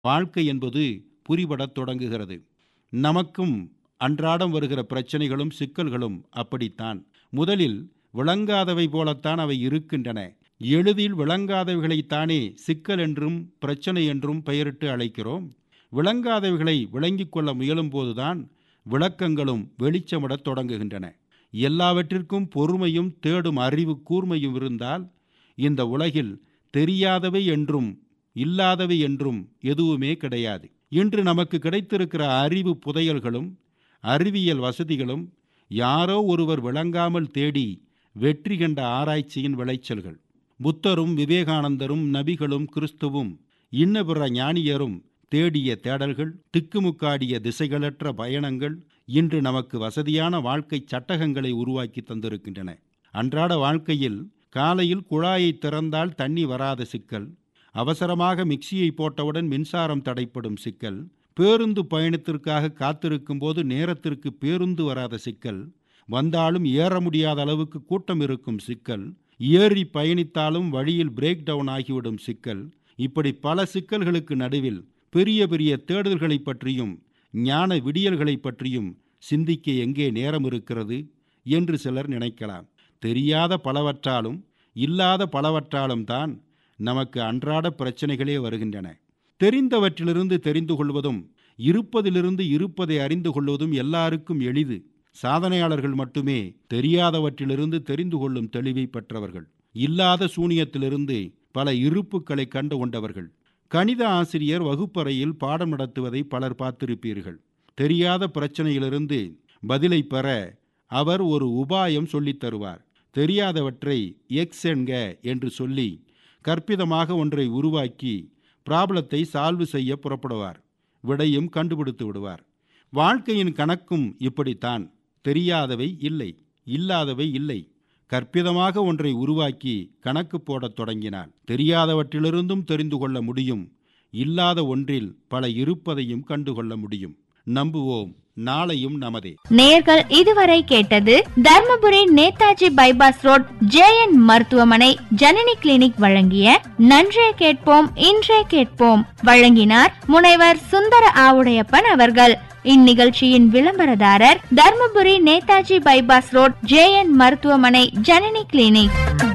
வாழ்க்கை என்பது புரிபடத் தொடங்குகிறது நமக்கும் அன்றாடம் வருகிற பிரச்சனைகளும் சிக்கல்களும் அப்படித்தான் முதலில் விளங்காதவை போலத்தான் அவை இருக்கின்றன எளிதில் விளங்காதவைகளைத்தானே சிக்கல் என்றும் பிரச்சனை என்றும் பெயரிட்டு அழைக்கிறோம் விளங்காதவைகளை விளங்கிக் கொள்ள முயலும்போதுதான் விளக்கங்களும் வெளிச்சமிடத் தொடங்குகின்றன எல்லாவற்றிற்கும் பொறுமையும் தேடும் அறிவு கூர்மையும் இருந்தால் இந்த உலகில் தெரியாதவை என்றும் இல்லாதவை என்றும் எதுவுமே கிடையாது இன்று நமக்கு கிடைத்திருக்கிற அறிவு புதையல்களும் அறிவியல் வசதிகளும் யாரோ ஒருவர் விளங்காமல் தேடி வெற்றி கண்ட ஆராய்ச்சியின் விளைச்சல்கள் புத்தரும் விவேகானந்தரும் நபிகளும் கிறிஸ்துவும் இன்ன பிற ஞானியரும் தேடிய தேடல்கள் திக்குமுக்காடிய திசைகளற்ற பயணங்கள் இன்று நமக்கு வசதியான வாழ்க்கை சட்டகங்களை உருவாக்கி தந்திருக்கின்றன அன்றாட வாழ்க்கையில் காலையில் குழாயை திறந்தால் தண்ணி வராத சிக்கல் அவசரமாக மிக்சியை போட்டவுடன் மின்சாரம் தடைப்படும் சிக்கல் பேருந்து பயணத்திற்காக காத்திருக்கும் போது நேரத்திற்கு பேருந்து வராத சிக்கல் வந்தாலும் ஏற முடியாத அளவுக்கு கூட்டம் இருக்கும் சிக்கல் ஏறி பயணித்தாலும் வழியில் பிரேக் டவுன் ஆகிவிடும் சிக்கல் இப்படி பல சிக்கல்களுக்கு நடுவில் பெரிய பெரிய தேடுதல்களை பற்றியும் ஞான விடியல்களை பற்றியும் சிந்திக்க எங்கே நேரம் இருக்கிறது என்று சிலர் நினைக்கலாம் தெரியாத பலவற்றாலும் இல்லாத பலவற்றாலும் தான் நமக்கு அன்றாட பிரச்சனைகளே வருகின்றன தெரிந்தவற்றிலிருந்து தெரிந்து கொள்வதும் இருப்பதிலிருந்து இருப்பதை அறிந்து கொள்வதும் எல்லாருக்கும் எளிது சாதனையாளர்கள் மட்டுமே தெரியாதவற்றிலிருந்து தெரிந்து கொள்ளும் தெளிவை பெற்றவர்கள் இல்லாத சூனியத்திலிருந்து பல இருப்புக்களை கண்டு கொண்டவர்கள் கணித ஆசிரியர் வகுப்பறையில் பாடம் நடத்துவதை பலர் பார்த்திருப்பீர்கள் தெரியாத பிரச்சனையிலிருந்து பதிலை பெற அவர் ஒரு உபாயம் சொல்லித் தருவார் தெரியாதவற்றை எக்ஸ் என்க என்று சொல்லி கற்பிதமாக ஒன்றை உருவாக்கி ப்ராப்ளத்தை சால்வ் செய்ய புறப்படுவார் விடையும் கண்டுபிடித்து விடுவார் வாழ்க்கையின் கணக்கும் இப்படித்தான் தெரியாதவை இல்லை இல்லாதவை இல்லை கற்பிதமாக ஒன்றை உருவாக்கி கணக்கு போடத் தொடங்கினார் தெரியாதவற்றிலிருந்தும் தெரிந்து கொள்ள முடியும் இல்லாத ஒன்றில் பல இருப்பதையும் கண்டுகொள்ள முடியும் நம்புவோம் நாளையும் நமதே நேர்கள் இதுவரை கேட்டது Dharmapuri Netaji bypass road JN மருத்துவமனை ஜனனி கிளினிக் வழங்கிய நன்றே கேட்போம் இன்றே கேட்போம் வழங்கினார் முனைவர் சுந்தர ஆவுடையப்பன் அவர்கள் இந்நிகழ்ச்சியின் விளம்பரதாரர் Dharmapuri Netaji bypass road JN மருத்துவமனை ஜனனி கிளினிக்